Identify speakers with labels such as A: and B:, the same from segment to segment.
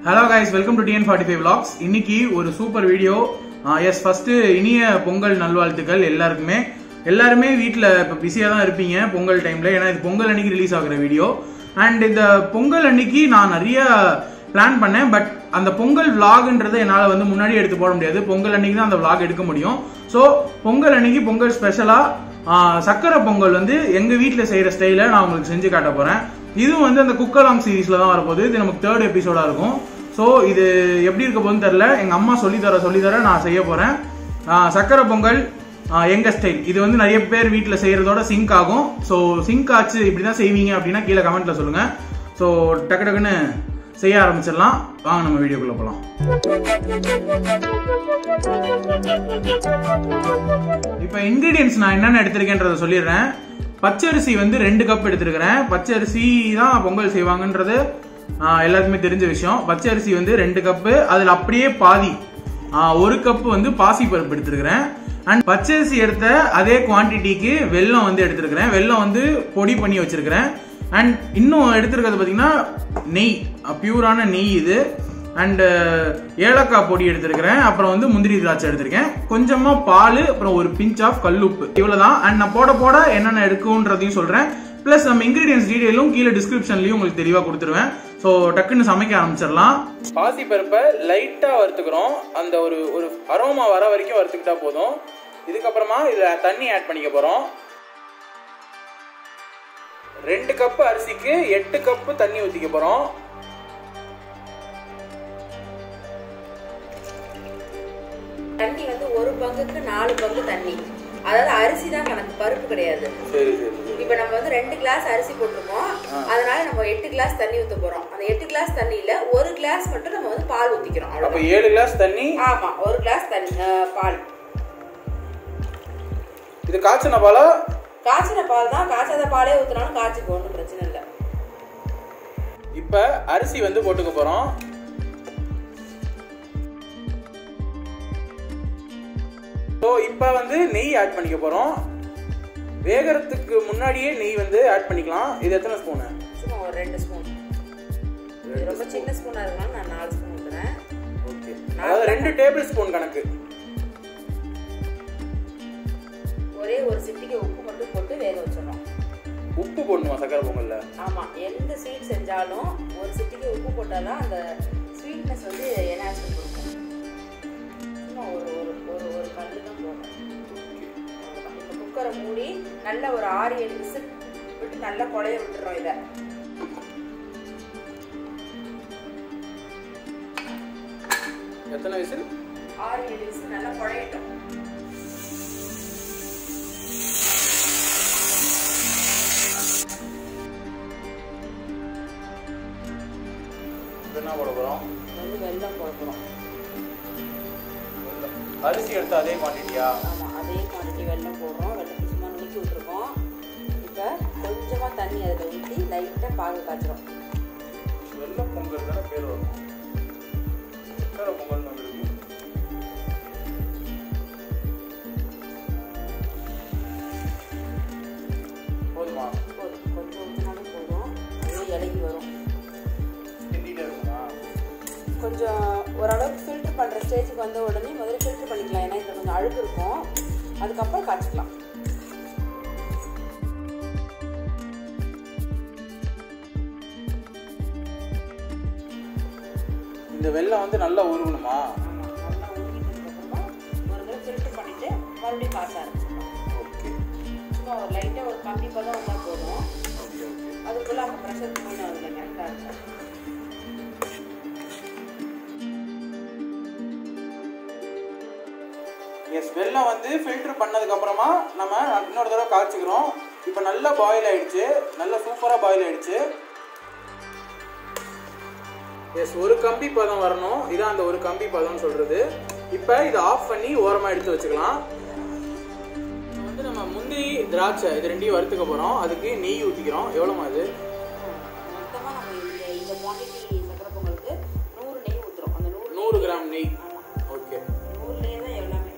A: Hello guys welcome to TN forty five vlogs இன்னைக்கு ஒரு super video yes first இனிய பொங்கல் நல்வாழ்த்துக்கள் எல்லாருக்குமே எல்லாருமே வீட்டில் இப்போ பிஸியாக தான் இருப்பீங்க பொங்கல் டைமில் ஏன்னா இது பொங்கல் அன்னைக்கு ரிலீஸ் ஆகுற வீடியோ அண்ட் இந்த பொங்கல் அன்னைக்கு நான் நிறைய பிளான் பண்ணேன் பட் அந்த பொங்கல் vlogன்றதை என்னால் வந்து முன்னாடி எடுத்து போட முடியாது பொங்கல் அன்னைக்கு தான் அந்த vlog எடுக்க முடியும் ஸோ பொங்கல் அன்னைக்கு பொங்கல் ஸ்பெஷலாக சக்கரை பொங்கல் வந்து எங்கள் வீட்டில் செய்கிற ஸ்டைலில் நான் உங்களுக்கு செஞ்சு காட்ட போகிறேன் இதுவும் வந்து அந்த குக்கலாம் சீரீஸில் தான் வரப்போகுது இது நமக்கு தேர்ட் எபிசோடாக இருக்கும் ஸோ இது எப்படி இருக்க போகுதுன்னு தெரில எங்கள் அம்மா சொல்லித்தர சொல்லித்தர நான் செய்ய போகிறேன் சக்கரை பொங்கல் ஆ, எங்க ஸ்டைல் இது வந்து நிறைய பேர் வீட்டில் செய்கிறதோட சிங்க் ஆகும் ஸோ சிங்க் ஆச்சு இப்படி தான் செய்வீங்க அப்படின்னா கீழே கமெண்ட்டில் சொல்லுங்கள் ஸோ டக்கு டக்குன்னு செய்ய ஆரம்பிச்சிடலாம் வாங்க நம்ம வீடியோக்குள்ளே போகலாம் இப்போ இன்கிரீடியன்ஸ் நான் என்னென்ன எடுத்திருக்கேன்றத சொல்லிடுறேன் பச்சரிசி வந்து ரெண்டு கப் எடுத்திருக்கிறேன் பச்சரிசி தான் பொங்கல் செய்வாங்கன்றது ஆஹ், எல்லாருக்குமே தெரிஞ்ச விஷயம் பச்சரிசி வந்து ரெண்டு கப்பு அதில் அப்படியே பாதி ஆஹ், ஒரு கப் வந்து பாசி பருப்பு எடுத்திருக்கிறேன் அண்ட் பச்சரிசி எடுத்த அதே குவான்டிட்டிக்கு வெல்லம் வந்து எடுத்திருக்கிறேன் வெல்லம் வந்து பொடி பண்ணி வச்சிருக்கிறேன் அண்ட் இன்னும் எடுத்திருக்கிறது பார்த்தீங்கன்னா நெய் பியூரான நெய் இது அண்ட் ஏலக்காய் பொடி எடுத்திருக்கிறேன் அப்புறம் வந்து முந்திரி திராட்சை எடுத்திருக்கேன் கொஞ்சமா பால் அப்புறம் ஒரு பிஞ்ச் ஆஃப் கல்லுப்பு இவ்வளவுதான் அண்ட் நான் போட போட என்னென்ன எடுக்கும்ன்றதையும் சொல்றேன் ப்ளஸ் நம்ம இன்கிரீடியன்ஸ் டீடைலும் கீழே டிஸ்கிரிப்ஷன்லயும் உங்களுக்கு தெளிவாக கொடுத்துருவேன் ஸோ டக்குன்னு சமைக்க ஆரம்பிச்சிடலாம் பாசி பருப்பை லைட்டாக வறுத்துக்கிறோம் அந்த ஒரு ஒரு அரோமா வர வரைக்கும் வறுத்துக்கிட்டா போதும் இதுக்கப்புறமா இதில் தண்ணி ஆட் பண்ணிக்க போகிறோம் ரெண்டு கப்பு அரிசிக்கு எட்டு கப்பு தண்ணி ஊற்றிக்க போகிறோம்
B: தண்ணி வந்து ஒரு பங்குக்கு நாலு பங்கு தண்ணி அதாவது அரிசி தான் கணக்கு பருப்பு கிடையாது
A: சரி சரி
B: இப்ப நம்ம வந்து ரெண்டு கிளாஸ் அரிசி போட்டிருக்கோம் அதனால நம்ம எட்டு கிளாஸ் தண்ணி ஊத்த போறோம் அந்த எட்டு கிளாஸ் தண்ணியில ஒரு கிளாஸ் மட்டும் நம்ம வந்து பால் ஊத்திக்கிறோம்
A: அப்போ
B: அவ்வளவுதான்
A: ஏழு கிளாஸ் தண்ணி
B: ஆமா ஒரு கிளாஸ் தண்ணி அஹ், பால்
A: இது காய்ச்சின பாலா
B: காய்ச்சின பால் தான் காய்ச்சாத பாலே ஊத்தினாலும் காய்ச்சிக்கோ ஒன்றும் பிரச்சனை இல்லை
A: இப்போ அரிசி வந்து போட்டுக்க போகிறோம் ஸோ இப்போ வந்து நெய் ஆட் பண்ணிக்க போகிறோம் வேகறதுக்கு முன்னாடியே நெய் வந்து ஆட் பண்ணிக்கலாம் இது எத்தனை ஸ்பூனு
B: சும்மா ஒரு ரெண்டு ஸ்பூன் ரொம்ப சின்ன ஸ்பூனா இருக்கனால நான் நாலு ஸ்பூன் ஊத்துறேன்
A: ஓகே அதாவது ரெண்டு டேபிள் ஸ்பூன் கணக்கு
B: ஒரே ஒரு சிட்டிக்கு உப்பு மட்டும் போட்டு வேக வச்சிடறோம்
A: உப்பு போடணுமா சக்கரை பொங்கல்ல
B: ஆமா எந்த ஸ்வீட் செஞ்சாலும் ஒரு சிட்டிக்கு உப்பு போட்டாதான் அந்த ஸ்வீட்னஸ் வந்து என்ஹான்ஸ்மெண்ட் கொடுக்கும் சும்மா ஒரு ஒரு ஒரு ஒரு கல்லு தான் போடுறேன் அவ்வளவுதான். இப்ப குக்கரை மூடி நல்ல ஒரு ஆறு ஏழு விசில் விட்டு நல்லா குழைய விட்டுறோம் இதை
A: எத்தனை விசில்
B: ஆறு ஏழு விசில் நல்லா குழையட்டும்
A: என்ன போட போகிறோம்
B: வந்து வெல்லம் போட போறோம்
A: அரிசி எடுத்து அதே குவான்டிட்டியா
B: ஆமா அதே குவான்டிட்டி வெல்லம் போடுறோம் வெள்ளத்தை சும்மா நுணுக்கி விட்டுருக்கோம் இப்போ கொஞ்சமா தண்ணி அதில் ஊற்றி லைட்டாக பாகு காய்ச்சிரும்
A: வெள்ளை பொங்கல் தானே பேர் வரும் சக்கரை பொங்கல்னு வந்துருக்கு போதுமா
B: போதும் கொஞ்சம் ஊற்றினாலும் போதும் அதுவே இலகி வரும்
A: கிண்டிட்டே இருக்குமா
B: கொஞ்சம் ஓரளவுக்கு ஃபில்டர் பண்ணுற ஸ்டேஜுக்கு வந்த உடனே முதல்ல ஃபில்டர் பண்ணிக்கலாம் ஏன்னா இதில் கொஞ்சம் அழுக்கு இருக்கும் அதுக்கப்புறம் காய்ச்சிக்கலாம்
A: இந்த வெள்ளம் வந்து நல்லா உருகணுமா
B: ஆமாம் நல்லா ஊற்றிட்டதுக்கப்புறமா ஒரு தடவை ஃபில்டர் பண்ணிவிட்டு மறுபடியும் காய்ச்ச ஆரம்பிச்சிடலாம்
A: ஓகே
B: சும்மா ஒரு லைட்டாக ஒரு கம்மி பதம் வந்தால் போதும்
A: ஓகே ஓகே
B: அதுக்குள்ளே அந்த ப்ரெஷர் போயிடும் அதில் கரெக்டாக இருக்கும்
A: எஸ் வெள்ளம் வந்து ஃபில்டர் பண்ணதுக்கு அப்புறமா நம்ம இன்னொரு தடவை காய்ச்சிக்கிறோம் இப்போ நல்லா பாயில் ஆயிடுச்சு நல்லா சூப்பராக பாயில் ஆயிடுச்சு எஸ் ஒரு கம்பி பதம் வரணும் இதான் அந்த ஒரு கம்பி பதம்னு சொல்றது இப்போ இதை ஆஃப் பண்ணி ஓரமாக எடுத்து வச்சுக்கலாம் இப்போ வந்து நம்ம முந்திரி திராட்சை இது ரெண்டையும் வறுத்துக்க போகிறோம் அதுக்கு நெய் ஊற்றிக்கிறோம் எவ்வளோமா அது
B: மொத்தமாக நம்ம இந்த இந்த குவான்டிட்டி சக்கரை பொங்கலுக்கு நூறு நெய் ஊற்றுறோம் அந்த நூறு
A: நூறு கிராம் நெய்
B: ஆமாம்
A: ஓகே
B: நூறுலேயே தான் எல்லாமே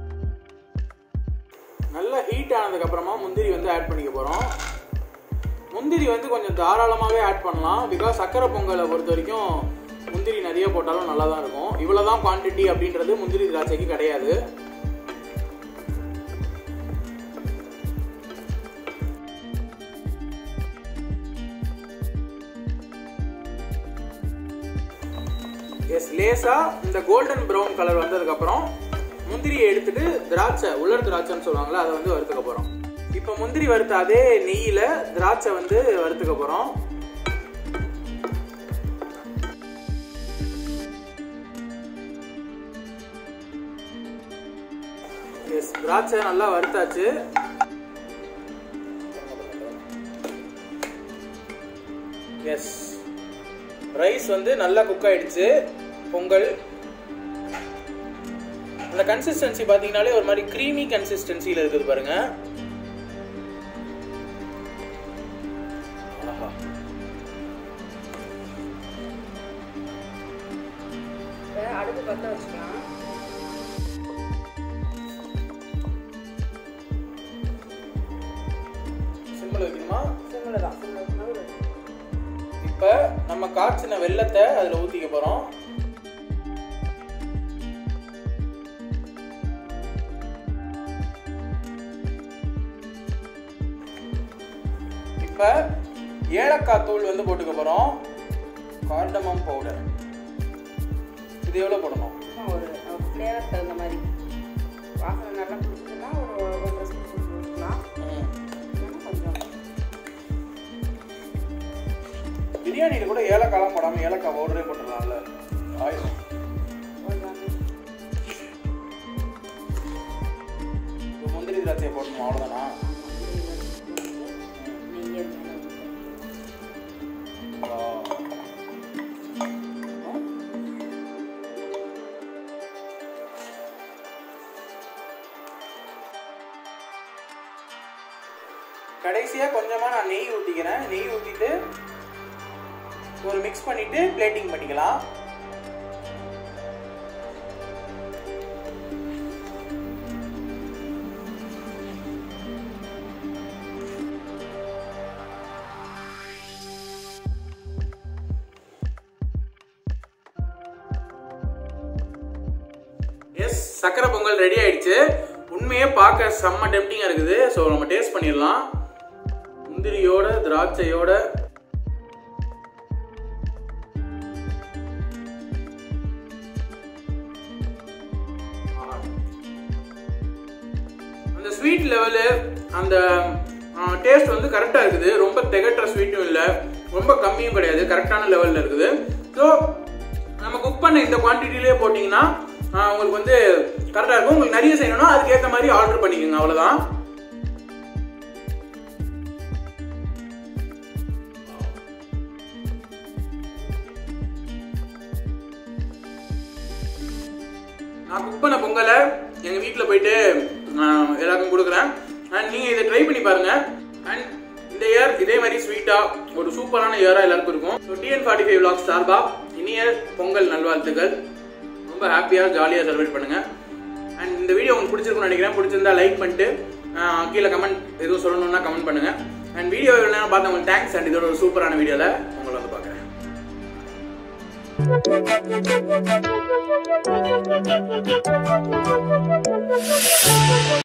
A: நல்லா ஹீட் ஆனதுக்கு அப்புறமா முந்திரி வந்து ஆட் பண்ணிக்க போகிறோம் முந்திரி வந்து கொஞ்சம் தாராளமாகவே ஆட் பண்ணலாம் பிகாஸ் சக்கரை பொங்கலை பொறுத்த வரைக்கும் முந்திரி நிறைய போட்டாலும் நல்லா தான் இருக்கும் இவ்வளோதான் குவான்டிட்டி அப்படின்றது முந்திரி திராட்சைக்கு கிடையாது எஸ் லேசா இந்த கோல்டன் ப்ரௌன் கலர் வந்ததுக்கப்புறம் முந்திரியை எடுத்துட்டு திராட்சை உலர் திராட்சைன்னு சொல்லுவாங்கல்ல அதை வந்து வறுத்துக்க போகிறோம் இப்போ முந்திரி வறுத்த அதே நெய்யில் திராட்சை வந்து வறுத்துக்க போகிறோம் எஸ் திராட்சை நல்லா வறுத்தாச்சு எஸ் ரைஸ் வந்து நல்லா குக் ஆயிடுச்சு பொங்கல் அந்த கன்சிஸ்டன்சி பார்த்தீங்கனாலே ஒரு மாதிரி க்ரீமி கன்சிஸ்டன்சியில் இருக்குது பாருங்க ஆஹா.
B: இப்போ அடுப்பு பற்ற வச்சுக்கலாம்
A: சிம்பிள் வைக்கணுமா
B: சிம்மில் தான் சிம்மில் வைக்கணும்
A: இப்போ நம்ம காய்ச்சின வெள்ளத்தை அதில் ஊற்றிக்க போகிறோம் இப்போ ஏலக்காய் தூள் வந்து போட்டுக்க போகிறோம் கார்டமம் பவுடர் இது எவ்வளோ போடணும்
B: சும்மா ஒரு ஃப்ளேவர் தகுந்த மாதிரி வாசனை நல்லா பிடிச்சதுன்னா ஒரு ஒன்றரை ஸ்பூன் போட்டுக்கலாம்
A: ம்.
B: இல்லைன்னா கொஞ்சம்
A: பிரியாணியில் கூட ஏலக்காய்லாம் போடாமல் ஏலக்காய் பவுடரே போட்டுடலாம்ல ஆயில்
B: கொஞ்சம்
A: இப்போ முந்திரி திராட்சையை போடணும் அவ்வளோதானா
B: நெய்யை மேலே
A: கடைசியா கொஞ்சமா நான் நெய் ஊத்திக்கிறேன் நெய் ஊத்திட்டு ஒரு மிக்ஸ் பண்ணிட்டு பிளேட்டிங் பண்ணிக்கலாம் எஸ் சக்கரை பொங்கல் ரெடி ஆயிடுச்சு உண்மையே பார்க்க செம்ம டெம்டிங்காக இருக்குது ஸோ நம்ம டேஸ்ட் பண்ணிடலாம் முந்திரியோட திராட்சையோட அந்த ஸ்வீட் லெவலு அந்த டேஸ்ட் வந்து கரெக்டாக இருக்குது ரொம்ப திகட்டுற ஸ்வீட்டும் இல்லை ரொம்ப கம்மியும் கிடையாது கரெக்டான லெவலில் இருக்குது ஸோ நம்ம குக் பண்ண இந்த குவான்டிட்டிலே போட்டிங்கன்னா ஆஹ், உங்களுக்கு வந்து கரெக்டாக இருக்கும் உங்களுக்கு நிறைய செய்யணும்னா அதுக்கேற்ற மாதிரி ஆர்டர் பண்ணிக்கோங்க அவ்வளோதான் நான் குக் பண்ண பொங்கலை எங்கள் வீட்டில் போயிட்டு நான் எல்லாருக்கும் கொடுக்குறேன் அண்ட் நீங்கள் இதை ட்ரை பண்ணி பாருங்க அண்ட் இந்த இயர் இதே மாதிரி ஸ்வீட்டாக ஒரு சூப்பரான இயராக எல்லாருக்கும் இருக்கும் so TN forty five vlog சார்பா இனிய பொங்கல் நல்வாழ்த்துக்கள் ரொம்ப ஹாப்பியாக ஜாலியாக செலிப்ரேட் பண்ணுங்க அண்ட் இந்த வீடியோ உங்களுக்கு பிடிச்சிருக்கும்னு நினைக்கிறேன் பிடிச்சிருந்தா லைக் பண்ணிட்டு ஆஹ், கீழே கமெண்ட் எதுவும் சொல்லணும்னா கமெண்ட் பண்ணுங்க அண்ட் வீடியோ எவ்வளோ நேரம் பார்த்தவங்களுக்கு தேங்க்ஸ் அண்ட் இதோட ஒரு சூப்பரான வீடியோவில் உங்களை வந்து பார்க்குறேன்
C: Thank you.